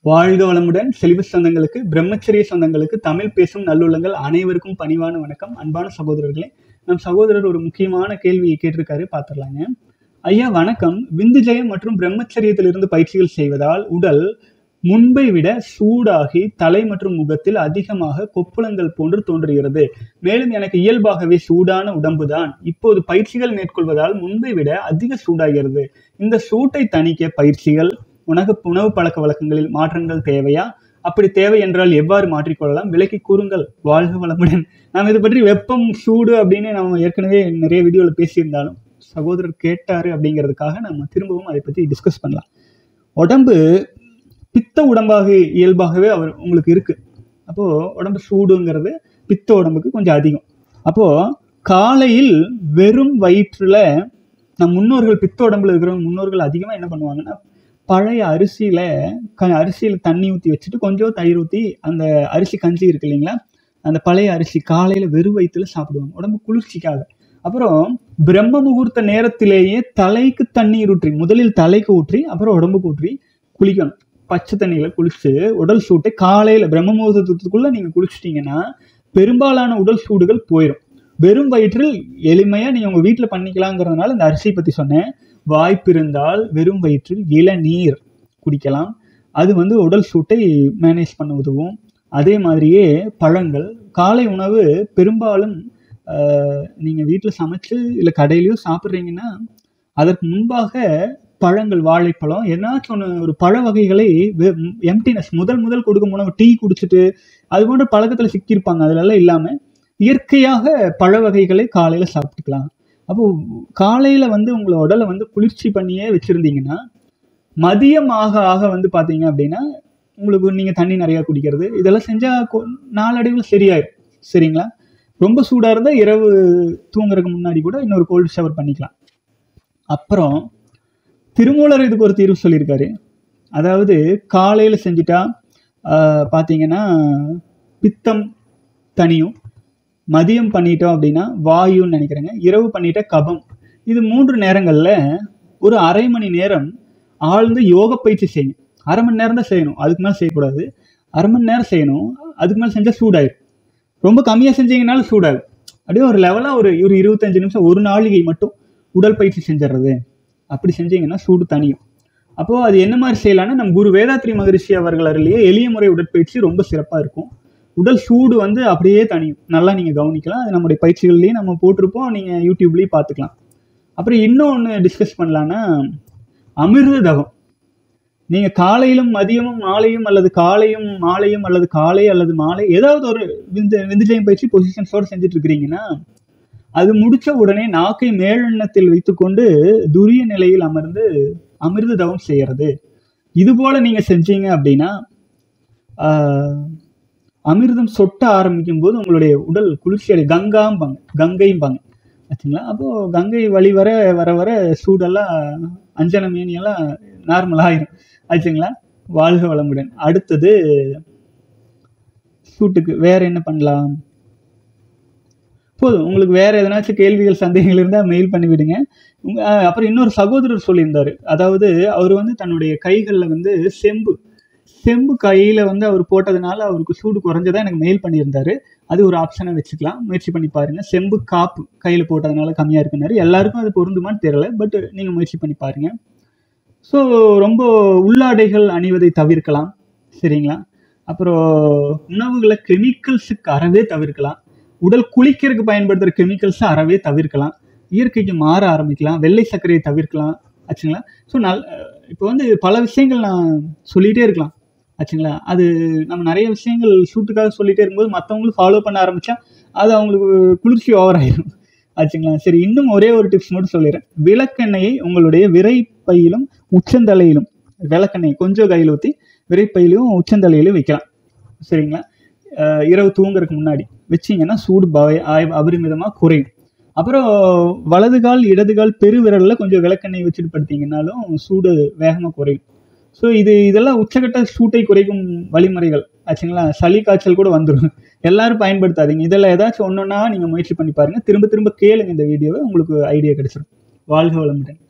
வாழ்க வளமுடன் செலிபஸ் சொந்தங்களுக்கு பிரம்மச்சரிய சொந்தங்களுக்கு தமிழ் பேசும் நல்லுள்ளங்கள் அனைவருக்கும் பணிவான வணக்கம் அன்பான சகோதரர்களே நம் சகோதரர் ஒரு முக்கியமான கேள்வியை கேட்டிருக்காரு பார்த்துடலாங்க ஐயா வணக்கம் விந்துஜயம் மற்றும் பிரம்மச்சரியத்திலிருந்து பயிற்சிகள் செய்வதால் உடல் முன்பை விட சூடாகி தலை மற்றும் முகத்தில் அதிகமாக கொப்புளங்கள் போன்று தோன்றுகிறது மேலும் எனக்கு இயல்பாகவே சூடான உடம்புதான் இப்போது பயிற்சிகள் மேற்கொள்வதால் முன்பை விட அதிக சூடாகிறது இந்த சூட்டை தணிக்க பயிற்சிகள் உணவு உணவு பழக்க வழக்கங்களில் மாற்றங்கள் தேவையா அப்படி தேவை என்றால் எவ்வாறு மாற்றிக்கொள்ளலாம் விலக்கி கூறுங்கள் வாழ்க வளமுடன் நாம் இதை பற்றி வெப்பம் சூடு அப்படின்னு நம்ம ஏற்கனவே நிறைய வீடியோவில் பேசியிருந்தாலும் சகோதரர் கேட்டாரு அப்படிங்கிறதுக்காக நம்ம திரும்பவும் அதை பற்றி டிஸ்கஸ் பண்ணலாம் உடம்பு பித்த உடம்பாக இயல்பாகவே அவர் உங்களுக்கு இருக்கு அப்போ உடம்பு சூடுங்கிறது பித்த உடம்புக்கு கொஞ்சம் அதிகம் அப்போ காலையில் வெறும் வயிற்றுல நம் முன்னோர்கள் பித்த உடம்புல இருக்கிற முன்னோர்கள் அதிகமாக என்ன பண்ணுவாங்கன்னா பழைய அரிசியில க அரிசியில் தண்ணி ஊற்றி வச்சுட்டு கொஞ்சம் தயிர் ஊற்றி அந்த அரிசி கஞ்சி இருக்கு இல்லைங்களா அந்த பழைய அரிசி காலையில் வெறும் வயிற்றுல சாப்பிடுவாங்க உடம்பு குளிர்ச்சிக்காக அப்புறம் பிரம்ம முகூர்த்த நேரத்திலேயே தலைக்கு தண்ணீர் ஊற்றி முதலில் தலைக்கு ஊற்றி அப்புறம் உடம்புக்கு ஊற்றி குளிக்கணும் பச்சை தண்ணியில குளிச்சு உடல் சூட்டை காலையில பிரம்ம முகூர்த்தத்துக்குள்ள நீங்க குளிச்சிட்டீங்கன்னா பெரும்பாலான உடல் சூடுகள் போயிடும் வெறும் வயிற்றில் எளிமையா நீங்க உங்க வீட்டுல பண்ணிக்கலாங்கிறதுனால இந்த அரிசியை பத்தி சொன்னேன் வாய்ப்பு இருந்தால் வெறும் வயிற்றில் இளநீர் குடிக்கலாம் அது வந்து உடல் சூட்டை மேனேஜ் பண்ண உதவும் அதே மாதிரியே பழங்கள் காலை உணவு பெரும்பாலும் நீங்கள் வீட்டில் சமைச்சு இல்லை கடையிலையோ சாப்பிட்றீங்கன்னா அதற்கு முன்பாக பழங்கள் வாழைப்பழம் ஏதாச்சும் ஒன்று ஒரு பழ வகைகளை எம்டினஸ் முதல் முதல் கொடுக்கும் உணவு டீ குடிச்சிட்டு அது போன்ற பழக்கத்தில் சிக்கியிருப்பாங்க அதிலெல்லாம் இல்லாமல் இயற்கையாக பழ வகைகளை காலையில் சாப்பிட்டுக்கலாம் அப்போ காலையில் வந்து உங்களை உடலை வந்து குளிர்ச்சி பண்ணியே வச்சுருந்தீங்கன்னா மதியம் ஆக ஆக வந்து பார்த்தீங்க அப்படின்னா உங்களுக்கு நீங்கள் தண்ணி நிறையா குடிக்கிறது இதெல்லாம் செஞ்சால் நாளடைவில் சரியாயிடும் சரிங்களா ரொம்ப சூடாக இருந்தால் இரவு தூங்குறதுக்கு முன்னாடி கூட இன்னொரு கோல்டு ஷவர் பண்ணிக்கலாம் அப்புறம் திருமூலர் இதுக்கு ஒரு தீர்வு சொல்லியிருக்காரு அதாவது காலையில் செஞ்சுட்டா பார்த்தீங்கன்னா பித்தம் தனியும் மதியம் பண்ணிட்டோம் அப்படின்னா வாயுன்னு நினைக்கிறேங்க இரவு பண்ணிட்டா கபம் இது மூன்று நேரங்களில் ஒரு அரை மணி நேரம் ஆழ்ந்து யோக பயிற்சி செய்யணும் அரை மணி நேரம் தான் செய்யணும் அதுக்கு மேலே செய்யக்கூடாது அரை மணி நேரம் செய்யணும் அதுக்கு மேலே செஞ்சால் சூடாயிடும் ரொம்ப கம்மியாக செஞ்சீங்கனாலும் சூடாகும் அப்படியே ஒரு லெவலாக ஒரு ஒரு இருபத்தஞ்சு நிமிஷம் ஒரு நாளிகை மட்டும் உடல் பயிற்சி செஞ்சிடுறது அப்படி செஞ்சீங்கன்னா சூடு தனியும் அப்போது அது என்ன மாதிரி செய்யலாம்னா நம்ம குரு வேதாத்ரி மகரிஷி அவர்கள் அருளியே எளிய முறை உடற்பயிற்சி ரொம்ப சிறப்பாக இருக்கும் உடல் சூடு வந்து அப்படியே தனியும் நல்லா நீங்கள் கவனிக்கலாம் அது நம்முடைய பயிற்சிகள்லேயும் நம்ம போட்டிருப்போம் நீங்கள் யூடியூப்லேயும் பார்த்துக்கலாம் அப்புறம் இன்னொன்று டிஸ்கஸ் பண்ணலான்னா அமிர்த தவம் நீங்கள் காலையிலும் மதியமும் மாலையும் அல்லது காலையும் மாலையும் அல்லது காலை அல்லது மாலை ஏதாவது ஒரு விந்து விந்துஜயம் பயிற்சி பொசிஷன்ஸோடு செஞ்சுட்டு இருக்கிறீங்கன்னா அது முடிச்ச உடனே நாக்கை மேலெண்ணத்தில் வைத்துக்கொண்டு துரிய நிலையில் அமர்ந்து அமிர்த தவம் செய்யறது இது போல நீங்க செஞ்சீங்க அப்படின்னா அமிர்தம் சொட்ட ஆரம்பிக்கும் போது உங்களுடைய உடல் குளிர்ச்சி அடை கங்காம்பாங்க கங்கைம்பாங்க ஆச்சுங்களா அப்போ கங்கை வழி வர வர வர சூடெல்லாம் அஞ்சன மேனியெல்லாம் நார்மல் ஆயிரும் ஆச்சுங்களா வாழ்க வளமுடன் அடுத்தது சூட்டுக்கு வேற என்ன பண்ணலாம் போதும் உங்களுக்கு வேற எதனாச்சும் கேள்விகள் சந்தேகங்கள் இருந்தால் மெயில் பண்ணி விடுங்க அப்புறம் இன்னொரு சகோதரர் சொல்லியிருந்தாரு அதாவது அவர் வந்து தன்னுடைய கைகளில் வந்து செம்பு செம்பு கையில் வந்து அவர் போட்டதுனால அவருக்கு சூடு குறைஞ்சதா எனக்கு மெயில் பண்ணியிருந்தாரு அது ஒரு ஆப்ஷனை வச்சுக்கலாம் முயற்சி பண்ணி பாருங்க செம்பு காப்பு கையில் போட்டதுனால கம்மியாக இருக்குனாரு எல்லாருக்கும் அது பொருந்துமான்னு தெரியல பட் நீங்கள் முயற்சி பண்ணி பாருங்க ஸோ ரொம்ப உள்ளாடைகள் அணிவதை தவிர்க்கலாம் சரிங்களா அப்புறம் உணவுகளை கெமிக்கல்ஸுக்கு அறவே தவிர்க்கலாம் உடல் குளிக்கிறதுக்கு பயன்படுத்துகிற கெமிக்கல்ஸை அறவே தவிர்க்கலாம் இயற்கைக்கு மாற ஆரம்பிக்கலாம் வெள்ளை சர்க்கரையை தவிர்க்கலாம் ஆச்சுங்களா ஸோ நல் இப்போ வந்து பல விஷயங்கள் நான் சொல்லிகிட்டே இருக்கலாம் ஆச்சுங்களா அது நம்ம நிறைய விஷயங்கள் ஷூட்டுக்காக சொல்லிகிட்டே இருக்கும்போது மற்றவங்களும் ஃபாலோ பண்ண ஆரம்பித்தா அது அவங்களுக்கு குளிர்ச்சி ஓவர் ஆயிடும் ஆச்சுங்களா சரி இன்னும் ஒரே ஒரு டிப்ஸ் மட்டும் சொல்லிடுறேன் விளக்கெண்ணெயை உங்களுடைய விரைப்பையிலும் உச்சந்தலையிலும் விளக்கெண்ணெய் கொஞ்சம் கையில் ஊற்றி விரைப்பையிலும் உச்சந்தலையிலும் வைக்கலாம் சரிங்களா இரவு தூங்குறதுக்கு முன்னாடி வச்சிங்கன்னா சூடு பய அபரிமிதமாக குறையும் அப்புறம் வலது கால் இடது கால் பெருவிரலில் கொஞ்சம் விளக்கெண்ணெய் வச்சுட்டு படுத்தீங்கன்னாலும் சூடு வேகமாக குறையும் ஸோ இது இதெல்லாம் உச்சகட்ட சூட்டை குறைக்கும் வழிமுறைகள் ஆச்சுங்களா சளி காய்ச்சல் கூட வந்துடும் எல்லாரும் பயன்படுத்தாதீங்க இதெல்லாம் ஏதாச்சும் ஒன்றுன்னா நீங்கள் முயற்சி பண்ணி பாருங்கள் திரும்ப திரும்ப கேளுங்க இந்த வீடியோவை உங்களுக்கு ஐடியா கிடைச்சிடும் வாழ்க வளமுடன்